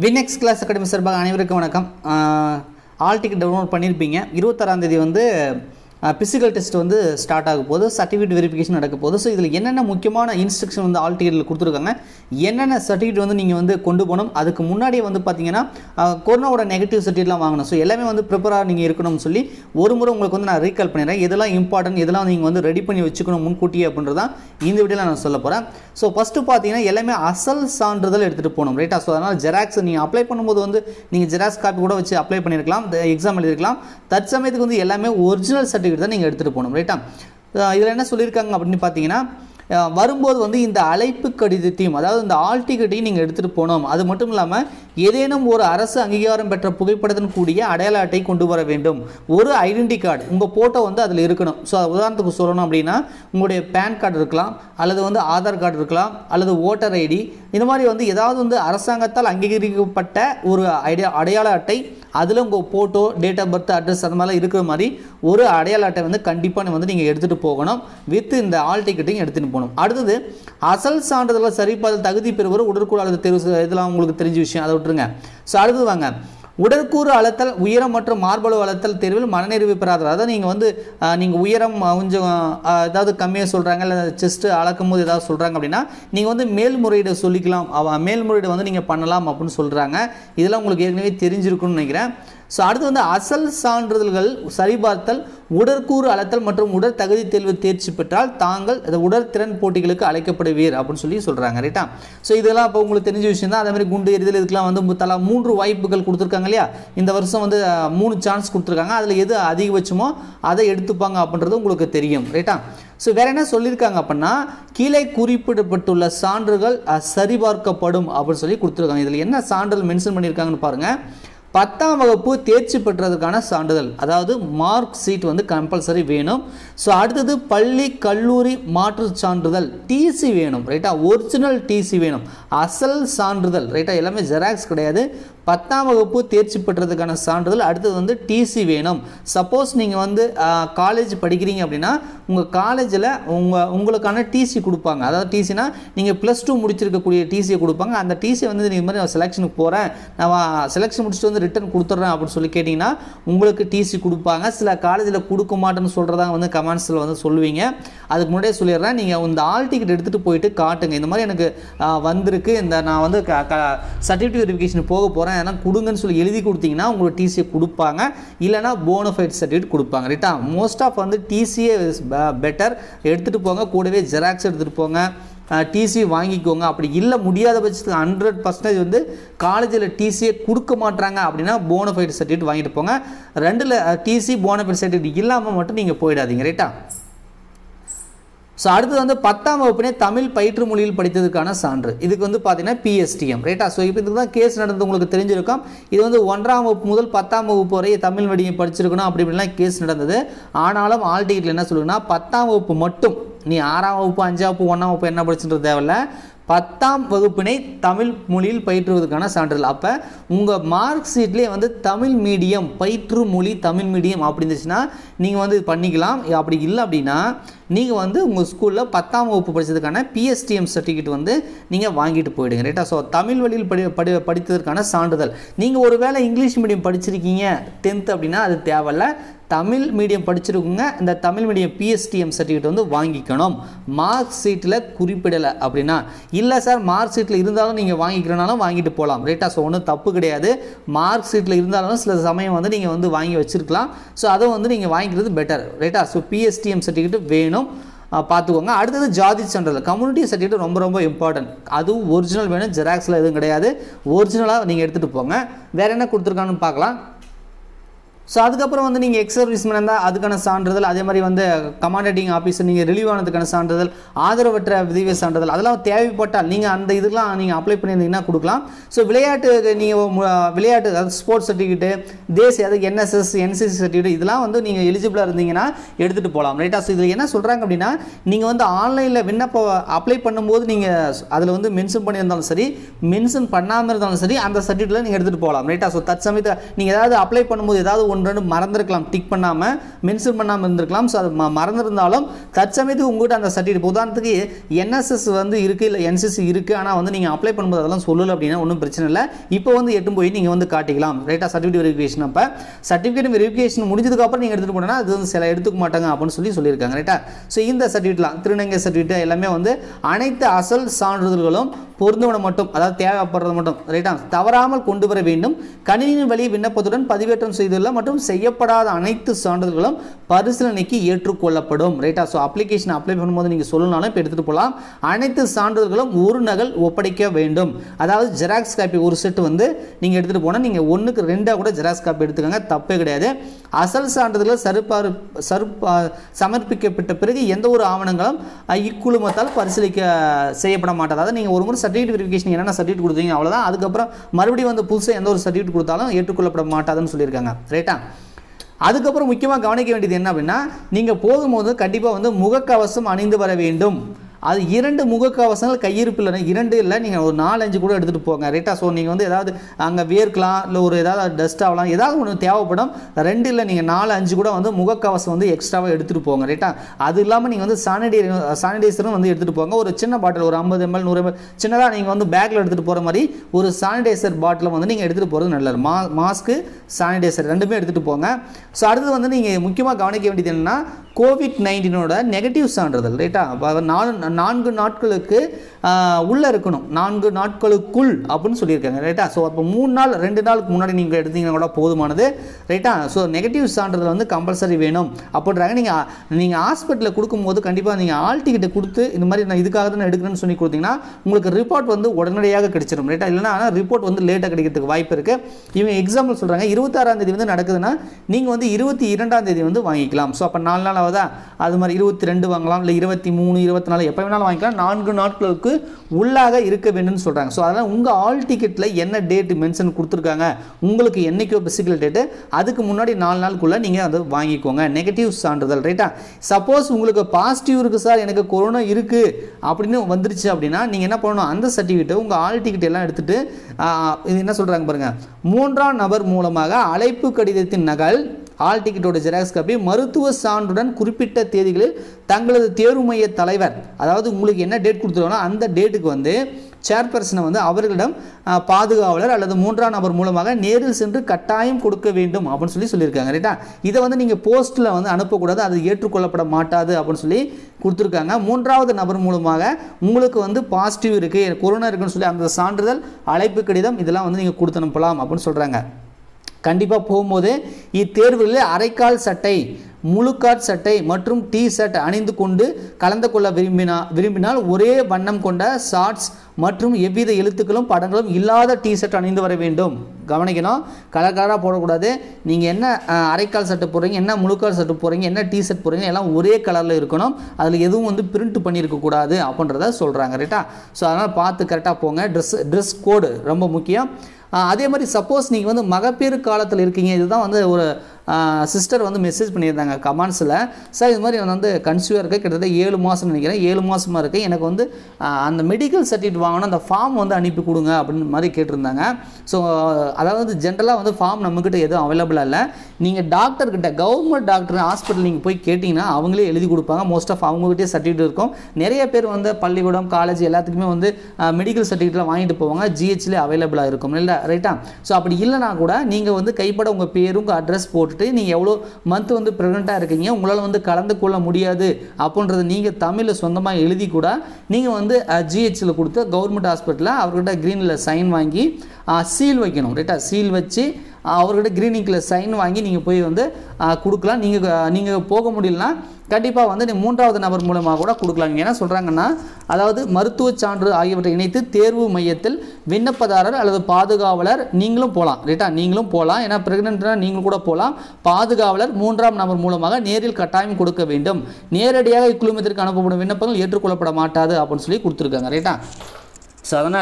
வினெக்ஸ் class academy சார்பாக அனைவருக்கும் வணக்கம் ஆல் டிக்கெட் டவுன்லோட் பண்ணியிருப்பீங்க இருபத்தாறாம் தேதி வந்து பிசிக்கல் டெஸ்ட் வந்து ஸ்டார்ட் ஆக போகுது சர்டிஃபிகேட் வெரிஃபிகேஷன் நடக்க போகுது ஸோ இதில் என்னென்ன முக்கியமான இன்ஸ்ட்ரக்ஷன் வந்து ஆல் டிக்கெட்டில் கொடுத்துருக்காங்க என்னென்ன சர்டிஃபிகேட் வந்து நீங்கள் வந்து கொண்டு போகணும் அதுக்கு முன்னாடியே வந்து பார்த்தீங்கன்னா அஹ், கொரோனாவோட நெகட்டிவ் சர்டிஃபிகேட்லாம் வாங்கணும் ஸோ எல்லாமே வந்து ப்ரிப்பராக நீங்கள் இருக்கணும்னு சொல்லி ஒரு முறை உங்களுக்கு வந்து நான் ரீகால் பண்ணிடுறேன் எதெல்லாம் இம்பார்ட்டன்ட் எதெல்லாம் நீங்கள் வந்து ரெடி பண்ணி வச்சுக்கணும் முன்கூட்டியே அப்படின்றதான் இந்த வீடியோவில் நான் சொல்ல போகிறேன் ஸோ ஃபஸ்ட்டு பார்த்தீங்கன்னா எல்லாமே அசல் சான்றிதழ் எடுத்துகிட்டு போகணும் ரைட்டா ஸோ அதனால் ஜெராக்ஸ் நீங்கள் அப்ளை பண்ணும்போது வந்து நீங்கள் ஜெராக்ஸ் காப்பி கூட வச்சு அப்ளை பண்ணியிருக்கலாம் எக்ஸாம் எழுதிருக்கலாம் தற்சமயத்துக்கு வந்து எல்லாமே ஒரிஜினல் சர்டிஃபிகேட் தான் நீங்கள் எடுத்துகிட்டு போகணும் ரைட்டா இதில் என்ன சொல்லியிருக்காங்க அப்படின்னு பார்த்தீங்கன்னா அஹ், வரும்போது வந்து இந்த அழைப்பு கடிதத்தையும் அதாவது இந்த ஆல் டிக்கெட்டையும் நீங்கள் எடுத்துகிட்டு போகணும் அது மட்டும் இல்லாமல் ஏதேனும் ஒரு அரசு அங்கீகாரம் பெற்ற புகைப்படத்துடன் கூடிய அடையாள அட்டை கொண்டு வர வேண்டும் ஒரு ஐடென்டி கார்டு உங்கள் ஃபோட்டோ வந்து அதில் இருக்கணும் ஸோ உதாரணத்துக்கு சொல்லணும் அப்படின்னா உங்களுடைய பேன் கார்டு இருக்கலாம் அல்லது வந்து ஆதார் கார்டு இருக்கலாம் அல்லது ஓட்டர் ஐடி இந்த மாதிரி வந்து ஏதாவது வந்து அரசாங்கத்தால் அங்கீகரிக்கப்பட்ட ஒரு ஐடியா அடையாள அட்டை அதில் உங்கள் photo date of birth address அந்த மாதிரிலாம் இருக்கிற மாதிரி ஒரு அடையாள அட்டை வந்து கண்டிப்பாக வந்து நீங்கள் எடுத்துகிட்டு போகணும் வித் இந்த ஆல் டிக்கெட்டையும் எடுத்துகிட்டு போகணும் அடுத்தது அசல் சான்றிதழை சரிபார்த்து தகுதி பெறுவர் உடற்கூறு அல்லது தேர்வு செ- இதெல்லாம் உங்களுக்கு தெரிஞ்ச விஷயம் அதை விட்டுருங்க ஸோ அடுத்தது வாங்க உடற்கூறு அளத்தல் உயரம் மற்றும் மார்பளவு அளத்தல் தேர்வில் மனநிறைவு பெறாதவர் அதாவது நீங்கள் வந்து நீங்கள் உயரம் அஹ், கொஞ்சம் அஹ், ஏதாவது கம்மியாக சொல்கிறாங்க இல்லை செஸ்ட்டு அளக்கும் போது ஏதாவது சொல்கிறாங்க அப்படின்னா நீங்கள் வந்து மேல்முறையீடு சொல்லிக்கலாம் அவ மேல்முறையீடு வந்து நீங்கள் பண்ணலாம் அப்படின்னு சொல்கிறாங்க இதெல்லாம் உங்களுக்கு ஏற்கனவே தெரிஞ்சிருக்கும்னு நினைக்கிறேன் ஸோ அடுத்து வந்து அசல் சான்றிதழ்கள் சரிபார்த்தல் உடற்கூறு அளத்தல் மற்றும் உடற் தகுதி தேர்வு தேர்ச்சி பெற்றால் தாங்கள் இந்த உடற்திறன் போட்டிகளுக்கு அழைக்கப்படுவீர் அப்படின்னு சொல்லி சொல்கிறாங்க ரைட்டா ஸோ இதெல்லாம் இப்போ உங்களுக்கு தெரிஞ்ச விஷயம் தான் அதே மாதிரி குண்டு எறிதல் இதுக்கெல்லாம் வந்து மு- தலா மூன்று வாய்ப்புகள் கொடுத்துருக்காங்க இல்லையா இந்த வருஷம் வந்து அஹ், மூணு சான்ஸ் கொடுத்துருக்காங்க அதில் எது அதிகபட்சமோ அதை எடுத்துப்பாங்க அப்படின்றது உங்களுக்கு தெரியும் ரைட்டா ஸோ வேற என்ன சொல்லியிருக்காங்க அப்படின்னா கீழே குறிப்பிடப்பட்டுள்ள சான்றுகள் அஹ், சரிபார்க்கப்படும் அப்படின்னு சொல்லி கொடுத்துருக்காங்க இதில் என்ன சான்றிதழ் மென்ஷன் பண்ணியிருக்காங்கன்னு பாருங்கள் பத்தாம் வகுப்பு தேர்ச்சி பெற்றதுக்கான சான்றிதழ் அதாவது மார்க் சீட் வந்து கம்பல்சரி வேணும் ஸோ அடுத்தது பள்ளி கல்லூரி மாற்றுச் சான்றிதழ் டிசி வேணும் ரைட்டா ஒரிஜினல் டிசி வேணும் அசல் சான்றிதழ் ரைட்டா எல்லாமே ஜெராக்ஸ் கிடையாது பத்தாம் வகுப்பு தேர்ச்சி பெற்றதுக்கான சான்றிதழ் அடுத்தது வந்து டிசி வேணும் சப்போஸ் நீங்கள் வந்து காலேஜ் படிக்கிறீங்க அப்படின்னா உங்கள் காலேஜில் உங்கள் உங்களுக்கான டிசி கொடுப்பாங்க அதாவது டிசினா நீங்கள் ப்ளஸ் டூ முடிச்சிருக்கக்கூடிய டிசியை கொடுப்பாங்க அந்த டிசி வந்து நீங்கள் மாதிரி நான் செலெக்ஷனுக்கு போகிறேன் நான் செலெக்ஷன் முடிச்சுட்டு வந்து ரிட்டர்ன் கொடுத்துட்றேன் அப்படின்னு சொல்லி கேட்டிங்கன்னா உங்களுக்கு டிசி கொடுப்பாங்க சில காலேஜில் கொடுக்க மாட்டேன்னு சொல்கிறதா வந்து கமெண்ட்ஸில் வந்து சொல்லுவீங்க அதுக்கு முன்னாடியே சொல்லிடுறேன் நீங்கள் இந்த ஆல் டிக்கெட் எடுத்துகிட்டு போயிட்டு காட்டுங்க இந்த மாதிரி எனக்கு ஆ, வந்திருக்கு இந்த நான் வந்து சர்டிஃபிகேட் வெரிஃபிகேஷன் போக போகிறேன் அதெல்லாம் கொடுங்கன்னு சொல்லி எழுதி கொடுத்தீங்கன்னா உங்களுக்கு டிசியை கொடுப்பாங்க இல்லைனா போனஃபைட் சர்டிஃபிகேட் கொடுப்பாங்க ரைட்டா மோஸ்ட் ஆஃப் வந்து டிசியே பெட்டர் எடுத்துகிட்டு போங்க கூடவே ஜெராக்ஸ் எடுத்துகிட்டு போங்க டிசி வாங்கிக்கோங்க அப்படி இல்லை முடியாத பட்சத்துக்கு ஹண்ட்ரட் பர்சன்டேஜ் வந்து காலேஜில் டிசியை கொடுக்க மாட்றாங்க அப்படின்னா போனஃபைட் சர்டிஃபிகேட் வாங்கிட்டு போங்க ரெண்டில் டிசி போனஃபைட் சர்டிஃபிகேட் இல்லாமல் மட்டும் நீங்கள் போயிடாதீங்க ரைட்டா ஸோ அடுத்தது வந்து பத்தாம் வகுப்பினே தமிழ் பயிற்று மொழியில் படித்ததுக்கான சான்று இதுக்கு வந்து பார்த்தீங்கன்னா பிஎஸ்டிஎம் ரைட்டா ஸோ இப்போ இதுக்கு தான் கேஸ் நடந்தது உங்களுக்கு தெரிஞ்சிருக்கும் இது வந்து ஒன்றாம் வகுப்பு முதல் பத்தாம் வகுப்பு வரை தமிழ் மீடியம் படிச்சிருக்கணும் அப்படி இப்படிலாம் கேஸ் நடந்தது ஆனாலும் ஆல் டிக்கெட்டில் என்ன சொல்லுங்கன்னா பத்தாம் வகுப்பு மட்டும் நீ ஆறாம் வகுப்பு அஞ்சாம் வகுப்பு ஒன்றாம் வகுப்பு என்ன படிச்சுன்றது தேவையில்ல பத்தாம் வகுப்பினை தமிழ் மொழியில் பயிற்றுவதற்கான சான்றிதழ் அப்போ உங்கள் மார்க் ஷீட்லேயே வந்து தமிழ் மீடியம் பயிற்று மொழி தமிழ் மீடியம் அப்படி இருந்துச்சுன்னா நீங்கள் வந்து இது பண்ணிக்கலாம் அப்படி இல்லை அப்படின்னா நீங்கள் வந்து உங்கள் ஸ்கூலில் பத்தாம் வகுப்பு படித்ததுக்கான பிஎஸ்டிஎம் சர்டிஃபிகேட் வந்து நீங்கள் வாங்கிட்டு போயிடுங்க ரைட்டா ஸோ தமிழ் வழியில் படி படி படித்ததற்கான சான்றிதழ் நீங்கள் ஒரு வேளை இங்கிலீஷ் மீடியம் படிச்சிருக்கீங்க டென்த் அப்படின்னா அது தேவையில்ல தமிழ் மீடியம் படிச்சிருக்குங்க இந்த தமிழ் மீடியம் பிஎஸ்டிஎம் சர்டிஃபிகேட் வந்து வாங்கிக்கணும் மார்க் ஷீட்டில் குறிப்பிடலை அப்படின்னா இல்லை சார் மார்க் ஷீட்டில் இருந்தாலும் நீங்கள் வாங்கிக்கிறனாலும் வாங்கிட்டு போகலாம் ரைட்டா ஸோ ஒன்றும் தப்பு கிடையாது மார்க் ஷீட்டில் இருந்தாலும் சில சமயம் வந்து நீங்கள் வந்து வாங்கி வச்சிருக்கலாம் ஸோ அதை வந்து நீங்கள் வாங்கிக்கிறது பெட்டர் ரைட்டா ஸோ பிஎஸ்டிஎம் சர்டிஃபிகேட் வேணும் அஹ் பார்த்துக்கோங்க அடுத்தது ஜாதி சான்றிதழ் கம்யூனிட்டி சர்டிஃபிகேட் ரொம்ப ரொம்ப இம்பார்ட்டன்ட் அதுவும் ஒரிஜினல் வேணும் ஜெராக்ஸில் எதுவும் கிடையாது ஒரிஜினலாக நீங்கள் எடுத்துகிட்டு போங்க வேறு என்ன கொடுத்துருக்காங்கன்னு பார்க்கலாம் ஸோ அதுக்கப்புறம் வந்து நீங்கள் எக்ஸ் சர்வீஸ்மேன் இருந்தால் அதுக்கான சான்றிதழ் அதே மாதிரி வந்து கமாண்டேட்டிங் ஆஃபீஸர் நீங்கள் ரிலீவ் ஆனதுக்கான சான்றிதழ் ஆதரவற்ற விதவை சான்றிதழ் அதெல்லாம் தேவைப்பட்டால் நீங்கள் அந்த இதெல்லாம் நீங்கள் அப்ளை பண்ணியிருந்தீங்கன்னா கொடுக்கலாம் ஸோ விளையாட்டு நீங்கள் விளையாட்டு அதாவது ஸ்போர்ட்ஸ் சர்டிஃபிகேட்டு தேசிய அதாவது என்எஸ்எஸ் என்சிசி சர்டிஃபிகேட் இதெல்லாம் வந்து நீங்கள் எலிஜிபிளாக இருந்தீங்கன்னா எடுத்துகிட்டு போகலாம் ரைட்டா ஸோ இதில் என்ன சொல்கிறாங்க அப்படின்னா நீங்கள் வந்து ஆன்லைனில் விண்ணப்ப அப்ளை பண்ணும்போது நீங்கள் அதில் வந்து மென்ஷன் பண்ணியிருந்தாலும் சரி மென்ஷன் பண்ணாமல் இருந்தாலும் சரி அந்த சர்டிஃபிகேட்டில் நீங்கள் எடுத்துகிட்டு போகலாம் ரைட்டா ஸோ தற்சமயத்தை நீங்கள் ஏதாவது அப்ளை பண்ணும்போது ஏதாவது ஒன்று மறந்துருக்கலாம் டிக் பண்ணாமல் மென்ஷன் பண்ணாமல் இருந்திருக்கலாம் ஸோ அது ம மறந்துருந்தாலும் தற்சமயத்துக்கு உங்கள்கிட்ட அந்த சர்டிஃபிகேட் உதாரணத்துக்கு என்எஸ்எஸ் வந்து இருக்குது இல்லை என்சிசி இருக்குது ஆனால் வந்து நீங்கள் அப்ளை பண்ணும்போது அதெல்லாம் சொல்லலை அப்படின்னா ஒன்றும் பிரச்சனை இல்லை இப்போ வந்து எட்டும் போய் நீங்கள் வந்து காட்டிக்கலாம் ரைட்டாக சர்டிஃபிகேட் வெரிஃபிகேஷன் அப்போ சர்டிஃபிகேட் வெரிஃபிகேஷன் முடிஞ்சதுக்கப்புறம் நீங்கள் எடுத்துகிட்டு போனால் அது வந்து சில எடுத்துக்க மாட்டாங்க அப்படின்னு சொல்லி சொல்லியிருக்காங்க ரைட்டா ஸோ இந்த சர்டிஃபிகேட்லாம் திருநங்கை சர்டிஃபிகேட் எல்லாமே வந்து அனைத்து அசல் சான்றிதழ்களும் பொருந்துவன மட்டும் அதாவது தேவைப்படுறது மட்டும் ரைட்டா தவறாமல் கொண்டு வர வேண்டும் கணினியின் வழி விண்ணப்பத்துடன் பதிவேற்றம் செய்துள்ள மற்றும் செய்யப்படாத அனைத்து சான்றிதழ்களும் பரிசீலனைக்கு ஏற்றுக்கொள்ளப்படும் ரைட்டா ஸோ அப்ளிகேஷன் அப்ளை பண்ணும்போது நீங்கள் சொல்லணும்னாலும் இப்போ எடுத்துகிட்டு போகலாம் அனைத்து சான்றிதழ்களும் ஒரு நகல் ஒப்படைக்க வேண்டும் அதாவது ஜெராக்ஸ் காப்பி ஒரு செட் வந்து நீங்கள் எடுத்துகிட்டு போனால் நீங்கள் ஒன்றுக்கு ரெண்டாக கூட ஜெராக்ஸ் காப்பி எடுத்துக்கோங்க தப்பே கிடையாது அசல் சான்றிதழ்கள் சரிபார் சருப்பா சமர்ப்பிக்கப்பட்ட பிறகு எந்த ஒரு ஆவணங்களும் அஹ், இக்குழுமத்தால் பரிசீலிக்க செய்யப்பட மாட்டாது அதாவது நீங்கள் ஒரு முறை சர்டிஃபிகேட் வெரிஃபிகேஷன் என்னென்ன சர்டிஃபிகேட் கொடுத்தீங்க அவ்வளோதான் அதுக்கப்புறம் மறுபடியும் வந்து புதுசாக எந்த ஒரு சர்டிஃபிகேட் கொடுத்தாலும் ஏற்றுக்கொள்ளப்பட மாட்டாதுன்னு சொல்லியிருக்காங்க ரைட்டா அதுக்கப்புறம் முக்கியமாக கவனிக்க வேண்டியது என்ன அப்படின்னா நீங்கள் போகும்போது கண்டிப்பாக வந்து முகக்கவசம் அணிந்து வர வேண்டும் அது இரண்டு முகக்கவசங்கள் கையிருப்பில் இரண்டு இல்லை நீங்கள் ஒரு நாலஞ்சு கூட எடுத்துகிட்டு போங்க ரைட்டா ஸோ நீங்கள் வந்து ஏதாவது அங்கே வேர்க்கலாம் இல்லை ஒரு ஏதாவது டஸ்ட் ஆகலாம் ஏதாவது ஒன்று தேவைப்படும் ரெண்டு இல்லை நீங்கள் நாலு அஞ்சு கூட வந்து முகக்கவசம் வந்து எக்ஸ்ட்ராவாக எடுத்துகிட்டு போங்க ரைட்டா அது இல்லாமல் நீங்கள் வந்து சானிடை சானிடைசரும் வந்து எடுத்துகிட்டு போங்க ஒரு சின்ன பாட்டில் ஒரு ஐம்பது எம்எல் நூறு எம்எல் சின்னதாக நீங்கள் வந்து பேக்கில் எடுத்துகிட்டு போகிற மாதிரி ஒரு சானிடைசர் பாட்டிலை வந்து நீங்கள் எடுத்துகிட்டு போகிறது நல்லது மா மாஸ்க்கு சானிடைசர் ரெண்டுமே எடுத்துகிட்டு போங்க ஸோ அடுத்தது வந்து நீங்கள் முக்கியமாக கவனிக்க வேண்டியது என்னென்னா கோவிட் நைன்டீனோட நெகட்டிவ் சான்றிதழ் ரைட்டா அப்போ நாலு நான்கு நாட்களுக்கு உள்ளே இருக்கணும் நான்கு நாட்களுக்குள் அப்படின்னு சொல்லியிருக்காங்க ரைட்டா ஸோ அப்போ மூணு நாள் ரெண்டு நாளுக்கு முன்னாடி நீங்கள் எடுத்தீங்கன்னா கூட போதுமானது ரைட்டா ஸோ நெகட்டிவ் சான்றிதழ் வந்து கம்பல்சரி வேணும் அப்படின்றாங்க நீங்கள் நீங்கள் ஹாஸ்பிட்டலில் கொடுக்கும்போது கண்டிப்பாக நீங்கள் ஆல் டிக்கெட்டை கொடுத்து இந்த மாதிரி நான் இதுக்காக தான் எடுக்கிறேன்னு சொல்லி கொடுத்தீங்கன்னா உங்களுக்கு ரிப்போர்ட் வந்து உடனடியாக கிடைச்சிடும் ரைட்டா இல்லைனா ரிப்போர்ட் வந்து லேட்டாக கிடைக்கிறதுக்கு வாய்ப்பு இருக்குது இவங்க எக்ஸாம்பிள் சொல்கிறாங்க இருபத்தாறாம் தேதி வந்து நடக்குதுன்னா நீங்கள் வந்து இருபத்தி இரண்டாம் தேதி வந்து வாங்கிக்கலாம் ஸோ அப்போ நாலு நாள் ஆகுதா அது மாதிரி இருபத்தி ரெண்டு வாங்கலாம் இல்லை இருபத்தி மூணு இருபத்தி நாலு எப்போ வேணாலும் வாங்கிக்கலாம் நான்கு நாட்களுக்கு உள்ளாக இருக்க வேண்டும்னு சொல்கிறாங்க ஸோ அதனால் உங்கள் ஆல் டிக்கெட்டில் என்ன டேட் மென்ஷன் கொடுத்துருக்காங்க உங்களுக்கு என்னைக்கோ பிசிக்கல் டேட்டு அதுக்கு முன்னாடி நாலு நாளுக்குள்ளே நீங்கள் அதை வாங்கிக்கோங்க நெகட்டிவ் சான்றிதழ் ரைட்டா சப்போஸ் உங்களுக்கு பாசிட்டிவ் இருக்குது சார் எனக்கு கொரோனா இருக்குது அப்படின்னு வந்துருச்சு அப்படின்னா நீங்கள் என்ன பண்ணணும் அந்த சர்டிஃபிகேட்டை உங்கள் ஆல் டிக்கெட் எல்லாம் எடுத்துகிட்டு இது என்ன சொல்கிறாங்க பாருங்கள் மூன்றாம் நபர் மூலமாக அழைப்பு கடிதத்தின் நகல் ஆல் டிக்கெட்டோட ஜெராக்ஸ் காப்பி மருத்துவ சான்றுடன் குறிப்பிட்ட தேதிகளில் தங்களது தேர்வு மைய தலைவர் அதாவது உங்களுக்கு என்ன டேட் கொடுத்துருவாங்களோ அந்த டேட்டுக்கு வந்து சேர்பர்சனை வந்து அவர்களிடம் ஆ, பாதுகாவலர் அல்லது மூன்றாம் நபர் மூலமாக நேரில் சென்று கட்டாயம் கொடுக்க வேண்டும் அப்படின்னு சொல்லி சொல்லியிருக்காங்க ரைட்டா இதை வந்து நீங்கள் போஸ்ட்டில் வந்து அனுப்பக்கூடாது அது ஏற்றுக்கொள்ளப்பட மாட்டாது அப்படின்னு சொல்லி கொடுத்துருக்காங்க மூன்றாவது நபர் மூலமாக உங்களுக்கு வந்து பாசிட்டிவ் இருக்குது கொரோனா இருக்குன்னு சொல்லி அந்த சான்றிதழ் அழைப்பு கடிதம் இதெல்லாம் வந்து நீங்கள் கொடுத்து அனுப்பலாம் அப்படின்னு சொல்கிறாங்க கண்டிப்பாக போகும்போது இத்தேர்வுகளில் அரைக்கால் சட்டை முழுக்காட் சட்டை மற்றும் டி ஷர்ட் அணிந்து கொண்டு கலந்து கொள்ள விரும்பினா விரும்பினால் ஒரே வண்ணம் கொண்ட ஷார்ட்ஸ் மற்றும் எவ்வித எழுத்துக்களும் படங்களும் இல்லாத டி ஷர்ட் அணிந்து வர வேண்டும் கவனிக்கணும் கலர் கலராக போடக்கூடாது நீங்கள் என்ன அஹ், அரைக்கால் சட்டை போடுறீங்க என்ன முழுக்கால் சட்டை போடுறீங்க என்ன டி ஷர்ட் போடுறீங்க எல்லாம் ஒரே கலரில் இருக்கணும் அதில் எதுவும் வந்து பிரிண்ட் பண்ணியிருக்கக்கூடாது அப்படின்றத சொல்கிறாங்க ரைட்டா ஸோ அதனால் பார்த்து கரெக்டாக போங்க ட்ரெஸ் ட்ரெஸ் கோடு ரொம்ப முக்கியம் ஆஹ் அதே மாதிரி சப்போஸ் நீங்கள் வந்து மகப்பேறு காலத்தில் இருக்கீங்க இதுதான் வந்து ஒரு சிஸ்டர் வந்து மெசேஜ் பண்ணியிருந்தாங்க கமெண்ட்ஸில் சார் இது மாதிரி நான் வந்து கன்சியூவாக இருக்க கிட்டத்தட்ட ஏழு மாதம் நினைக்கிறேன் ஏழு மாதமாக இருக்குது எனக்கு வந்து ஆஹ் அந்த மெடிக்கல் சர்டிஃபிகேட் வாங்கணும் அந்த ஃபார்ம் வந்து அனுப்பி கொடுங்க அப்படின்னு மாதிரி கேட்டிருந்தாங்க ஸோ அதாவது ஜென்ரலாக வந்து ஃபார்ம் நம்மக்கிட்ட எதுவும் அவைலபிளாக இல்லை நீங்கள் டாக்டர்கிட்ட கவர்மெண்ட் டாக்டர் ஹாஸ்பிட்டல் நீங்கள் போய் கேட்டிங்கன்னா அவங்களே எழுதி கொடுப்பாங்க மோஸ்ட் ஆஃப் அவங்ககிட்டே சர்டிஃபிகேட் இருக்கும் நிறைய பேர் வந்து பள்ளிக்கூடம் காலேஜ் எல்லாத்துக்குமே வந்து மெடிக்கல் சர்டிஃபிகேட்லாம் வாங்கிட்டு போவாங்க ஜிஹெச்லேயே அவைலபிளாக இருக்கும் இல்லை ரைட்டா ஸோ அப்படி இல்லைனா கூட நீங்கள் வந்து கைப்பட உங்கள் பேரும் உங்கள் அட்ரஸ் போட்டுட்டு நீங்கள் எவ்வளோ மந்த் வந்து ப்ரெக்னெண்ட்டாக இருக்கீங்க உங்களால் வந்து கலந்து கொள்ள முடியாது அப்படின்றத நீங்கள் தமிழில் சொந்தமாக எழுதி கூட நீங்கள் வந்து ஜிஹெச்சில் கொடுத்து கவர்மெண்ட் ஹாஸ்பிட்டலில் அவர்கிட்ட க்ரீனில் சைன் வாங்கி சீல் வைக்கணும் ரைட்டா சீல் வச்சு ஆஹ் அவர்கிட்ட க்ரீனிங்கில் சைன் வாங்கி நீங்கள் போய் வந்து ஆஹ் கொடுக்கலாம் நீங்கள் நீங்கள் போக முடியலனா கண்டிப்பாக வந்து நீ மூன்றாவது நபர் மூலமாக கூட கொடுக்கலாம் இங்க என்ன சொல்கிறாங்கன்னா அதாவது மருத்துவ சான்று ஆகியவற்றை இணைத்து தேர்வு மையத்தில் விண்ணப்பதாரர் அல்லது பாதுகாவலர் நீங்களும் போகலாம் ரைட்டா நீங்களும் போகலாம் ஏன்னா ப்ரெக்னென்ட்னா நீங்களும் கூட போகலாம் பாதுகாவலர் மூன்றாம் நபர் மூலமாக நேரில் கட்டாயம் கொடுக்க வேண்டும் நேரடியாக இக்குழுமத்திற்கு அனுப்பப்படும் விண்ணப்பங்கள் ஏற்றுக்கொள்ளப்பட மாட்டாது அப்படின்னு சொல்லி கொடுத்துருக்காங்க ரைட்டா ஸோ அதனால்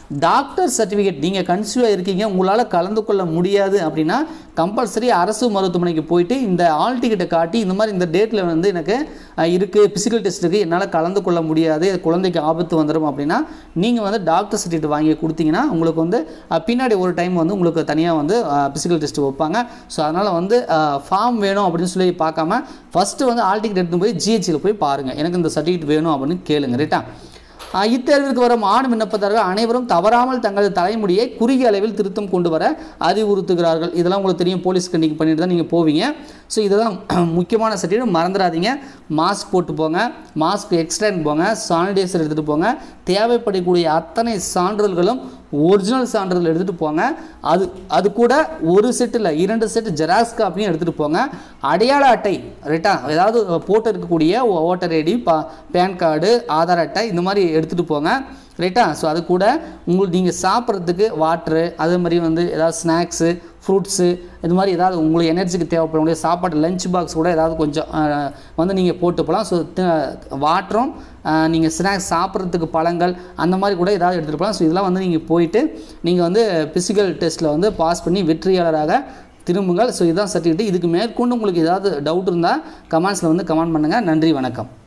டாக்டர் சர்டிஃபிகேட் நீங்கள் கன்சியூவாக இருக்கீங்க உங்களால் கலந்து கொள்ள முடியாது அப்படின்னா கம்பல்சரி அரசு மருத்துவமனைக்கு போயிட்டு இந்த ஆல் டிக்கெட்டை காட்டி இந்த மாதிரி இந்த டேட்டில் வந்து எனக்கு அஹ், இருக்குது ஃபிசிக்கல் டெஸ்ட் இருக்குது என்னால் கலந்து கொள்ள முடியாது குழந்தைக்கு ஆபத்து வந்துடும் அப்படின்னா நீங்கள் வந்து டாக்டர் சர்டிஃபிகேட் வாங்கி கொடுத்தீங்கன்னா உங்களுக்கு வந்து அஹ், பின்னாடி ஒரு டைம் வந்து உங்களுக்கு தனியாக வந்து ஃபிசிக்கல் டெஸ்ட் வைப்பாங்க ஸோ அதனால் வந்து ஃபார்ம் வேணும் அப்படின்னு சொல்லி பார்க்காம ஃபஸ்ட்டு வந்து ஆல் டிக்கெட் எடுத்து போய் ஜிஹெச்சில் போய் பாருங்கள் எனக்கு இந்த சர்டிஃபிகேட் வேணும் அப்படின்னு கேளுங்க ரைட்டா ஆஹ் இத்தேர்விற்கு வரும் ஆண் விண்ணப்பதாரர்கள் அனைவரும் தவறாமல் தங்களது தலைமுடியை குறுகிய அளவில் திருத்தம் கொண்டு வர அறிவுறுத்துகிறார்கள் இதெல்லாம் உங்களுக்கு தெரியும் போலீஸ் கண்டிக்கு பண்ணிட்டு தான் நீங்கள் போவீங்க ஸோ இதுதான் முக்கியமான சர்டிஃபிகேட் மறந்துடாதீங்க மாஸ்க் போட்டு போங்க மாஸ்க் எக்ஸ்டெண்ட் போங்க சானிடைசர் எடுத்துகிட்டு போங்க தேவைப்படக்கூடிய அத்தனை சான்றிதழ்களும் ஒரிஜினல் சான்றிதழ் எடுத்துகிட்டு போங்க அது அது கூட ஒரு செட் இல்லை இரண்டு செட் ஜெராக்ஸ் காப்பியும் எடுத்துகிட்டு போங்க அடையாள அட்டை ரைட்டா ஏதாவது போட்டு இருக்கக்கூடிய ஓட்டர் ஐடி பா பேன் கார்டு ஆதார் அட்டை இந்த மாதிரி எடுத்துகிட்டு போங்க ரைட்டா ஸோ அது கூட உங்களுக்கு நீங்கள் சாப்பிட்றதுக்கு வாட்ரு அதே மாதிரி வந்து ஏதாவது ஸ்நாக்ஸு ஃப்ரூட்ஸு இது மாதிரி ஏதாவது உங்களுக்கு எனர்ஜிக்கு தேவைப்படக்கூடிய சாப்பாடு லஞ்ச் பாக்ஸ் கூட ஏதாவது கொஞ்சம் அஹ், வந்து நீங்கள் போட்டு போகலாம் ஸோ வாட்டரும் நீங்கள் ஸ்நாக்ஸ் சாப்பிட்றதுக்கு பழங்கள் அந்த மாதிரி கூட ஏதாவது எடுத்துகிட்டு போகலாம் ஸோ இதெல்லாம் வந்து நீங்கள் போயிட்டு நீங்கள் வந்து ஃபிசிக்கல் டெஸ்ட்டில் வந்து பாஸ் பண்ணி வெற்றியாளராக திரும்புங்கள் ஸோ இதுதான் சர்டிஃபிகேட் இதுக்கு மேற்கொண்டு உங்களுக்கு ஏதாவது டவுட் இருந்தால் கமெண்ட்ஸில் வந்து கமெண்ட் பண்ணுங்கள் நன்றி வணக்கம்